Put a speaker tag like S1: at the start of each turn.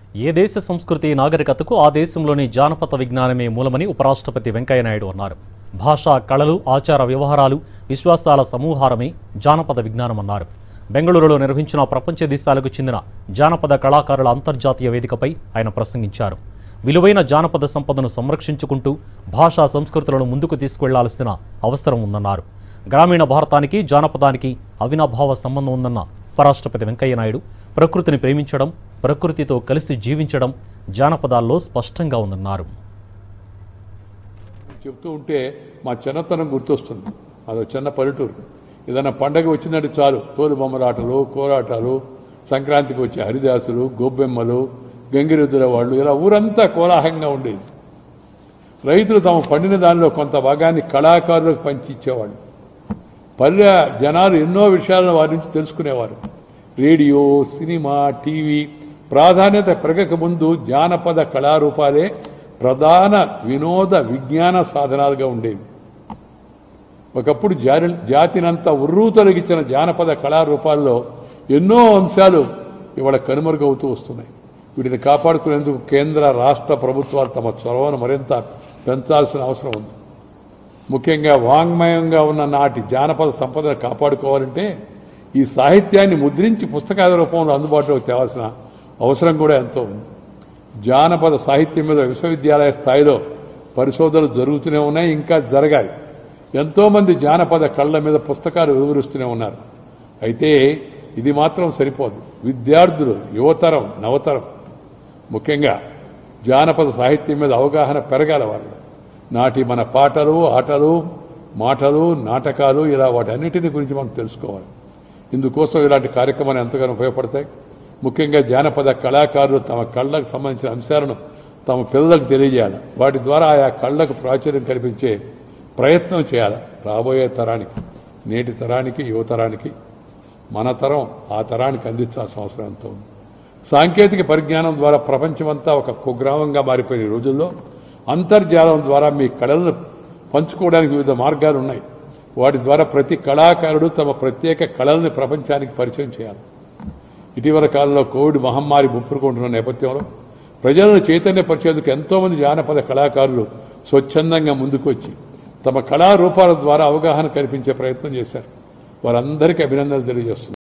S1: ఏ దేశ సంస్కృతి నాగరికతకు ఆ దేశంలోని జానపద విజ్ఞానమే మూలమని ఉపరాష్ట్రపతి వెంకయ్యనాయుడు అన్నారు భాష కళలు ఆచార వ్యవహారాలు విశ్వాసాల సమూహారమే జానపద విజ్ఞానమన్నారు బెంగళూరులో నిర్వహించిన ప్రపంచ దేశాలకు చెందిన జానపద కళాకారుల అంతర్జాతీయ వేదికపై ఆయన ప్రసంగించారు విలువైన జానపద సంపదను సంరక్షించుకుంటూ భాషా సంస్కృతులను ముందుకు తీసుకువెళ్లాల్సిన అవసరం ఉందన్నారు గ్రామీణ భారతానికి జానపదానికి అవినాభావ సంబంధం ఉందన్న ఉపరాష్ట్రపతి వెంకయ్యనాయుడు ప్రకృతిని ప్రేమించడం ప్రకృతితో కలిసి జీవించడం జానపదాల్లో స్పష్టంగా ఉందన్నారు
S2: చెప్తూ ఉంటే మా చిన్నతనం గుర్తొస్తుంది అదో చిన్న పల్లెటూరు ఏదైనా పండగ వచ్చిందంటే చాలు తోలు బొమ్మలాటలు కోలాటాలు సంక్రాంతికి వచ్చే హరిదాసులు గోబ్బెమ్మలు గంగిరెద్దుల వాళ్ళు ఇలా ఊరంతా కోలాహలంగా ఉండేది రైతులు తాము పండిన దానిలో కొంత భాగాన్ని కళాకారులకు పంచి ఇచ్చేవాళ్ళు పల్లె జనాలు ఎన్నో విషయాలను వారి నుంచి తెలుసుకునేవారు రేడియో సినిమా టీవీ ప్రాధాన్యత పెరగక ముందు జానపద కళారూపాలే ప్రధాన వినోద విజ్ఞాన సాధనాలుగా ఉండేవి ఒకప్పుడు జారి జాతినంతా ఉర్రూతలగిచ్చిన జానపద కళారూపాల్లో ఎన్నో అంశాలు ఇవాళ కనుమరుగవుతూ వస్తున్నాయి వీటిని కాపాడుకునేందుకు కేంద్ర రాష్ట్ర ప్రభుత్వాలు తమ చొరవను మరింత పెంచాల్సిన అవసరం ఉంది ముఖ్యంగా వాంగ్మయంగా ఉన్న నాటి జానపద సంపదను కాపాడుకోవాలంటే ఈ సాహిత్యాన్ని ముద్రించి పుస్తకాల రూపంలో అందుబాటులోకి తేవాల్సిన అవసరం కూడా ఎంతో ఉంది జానపద సాహిత్యం మీద విశ్వవిద్యాలయ స్థాయిలో పరిశోధనలు జరుగుతూనే ఉన్నాయి ఇంకా జరగాలి ఎంతోమంది జానపద కళ్ళ మీద పుస్తకాలు వివరిస్తూనే ఉన్నారు అయితే ఇది మాత్రం సరిపోదు విద్యార్థులు యువతరం నవతరం ముఖ్యంగా జానపద సాహిత్యం మీద అవగాహన పెరగాల వాళ్ళు నాటి మన పాటలు ఆటలు మాటలు నాటకాలు ఇలా వాటన్నిటిని గురించి మనం తెలుసుకోవాలి ఇందుకోసం ఇలాంటి కార్యక్రమాలు ఎంతగానో ఉపయోగపడతాయి ముఖ్యంగా జానపద కళాకారులు తమ కళ్ళకు సంబంధించిన అంశాలను తమ పిల్లలకు తెలియజేయాలి వాటి ద్వారా ఆయా కళ్ళకు ప్రాచుర్యం కల్పించే ప్రయత్నం చేయాలి రాబోయే తరానికి నేటి తరానికి యువతరానికి మన తరం ఆ తరానికి అందించాల్సిన అవసరం ఎంతో ఉంది సాంకేతిక పరిజ్ఞానం ద్వారా ప్రపంచమంతా ఒక కుగ్రామంగా మారిపోయిన ఈ రోజుల్లో అంతర్జాలం ద్వారా మీ కళలను పంచుకోవడానికి వివిధ మార్గాలు ఉన్నాయి వాటి ద్వారా ప్రతి కళాకారుడు తమ ప్రత్యేక కళల్ని ప్రపంచానికి పరిచయం చేయాలి ఇటీవల కాలంలో కోవిడ్ మహమ్మారి ముప్పురుకుంటున్న నేపథ్యంలో ప్రజలను చైతన్యపరిచేందుకు ఎంతోమంది జానపద కళాకారులు స్వచ్ఛందంగా ముందుకొచ్చి తమ కళారూపాల ద్వారా అవగాహన కల్పించే ప్రయత్నం చేశారు వారందరికీ అభినందనలు తెలియజేస్తున్నారు